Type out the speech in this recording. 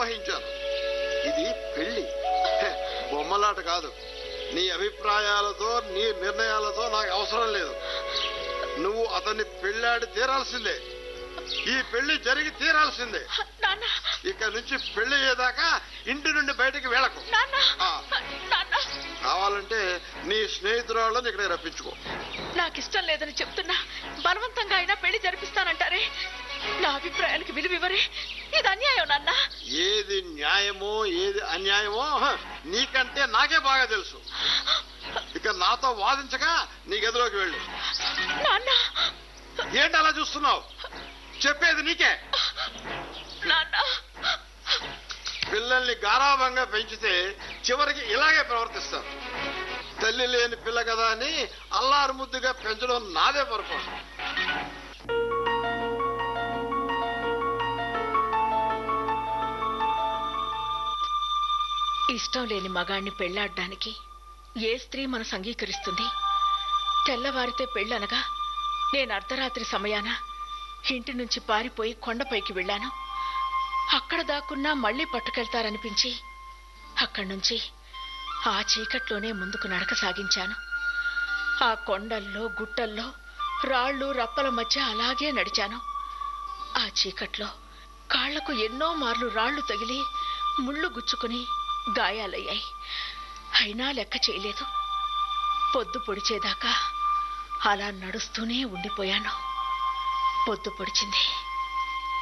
వహించాను ఇది పెళ్లి హె, బొమ్మలాట కాదు నీ అభిప్రాయాలతో నీ నిర్ణయాలతో నాకు అవసరం లేదు నువ్వు అతన్ని పెళ్ళాడి తీరాల్సిందే ఈ పెళ్లి జరిగి తీరాల్సిందే నాన్న ఇక నుంచి పెళ్లి అయ్యేదాకా ఇంటి నుండి బయటికి వెళ్ళకు నాన్న ఆ. నాన్న కావాలంటే నీ స్నేహితురాళ్ళని ఇక్కడ రప్పించుకో నాకు ఇష్టం లేదని చెప్తున్నా బలవంతంగా అయినా పెళ్లి జరిపిస్తానంటారే నా అభిప్రాయానికి విలువివ్వరే ఇది అన్యాయం నాన్న ఏది న్యాయమో ఏది అన్యాయమో హ, నీకంటే నాకే బాగా తెలుసు ఇక నాతో వాదించక నీ గదిలోకి వెళ్ళు నాన్న ఏంటి అలా చూస్తున్నావు చెప్పేది నీకే నాన్న పిల్లల్ని గారాభంగా పెంచితే చివరికి ఇలాగే ప్రవర్తిస్తారు తల్లి లేని పిల్ల కదా అని అల్లారు ముద్దుగా పెంచడం నాదే పొరపాటు ఇష్టం లేని మగాణ్ణి పెళ్లాడడానికి ఏ స్త్రీ మనసు అంగీకరిస్తుంది తెల్లవారితే పెళ్ళనగా నేను అర్ధరాత్రి సమయాన ఇంటి నుంచి పారిపోయి కొండపైకి వెళ్ళాను అక్కడ దాక్కున్నా మళ్ళీ పట్టుకెళ్తారనిపించి అక్కడి నుంచి ఆ చీకట్లోనే ముందుకు నడక సాగించాను ఆ కొండల్లో గుట్టల్లో రాళ్ళు రప్పల మధ్య అలాగే నడిచాను ఆ చీకట్లో కాళ్లకు ఎన్నో మార్లు రాళ్లు తగిలి ముళ్ళు గుచ్చుకుని గాయాలయ్యాయి అయినా లెక్క చేయలేదు పొద్దు పొడిచేదాకా అలా నడుస్తూనే ఉండిపోయాను పొద్దు పొడిచింది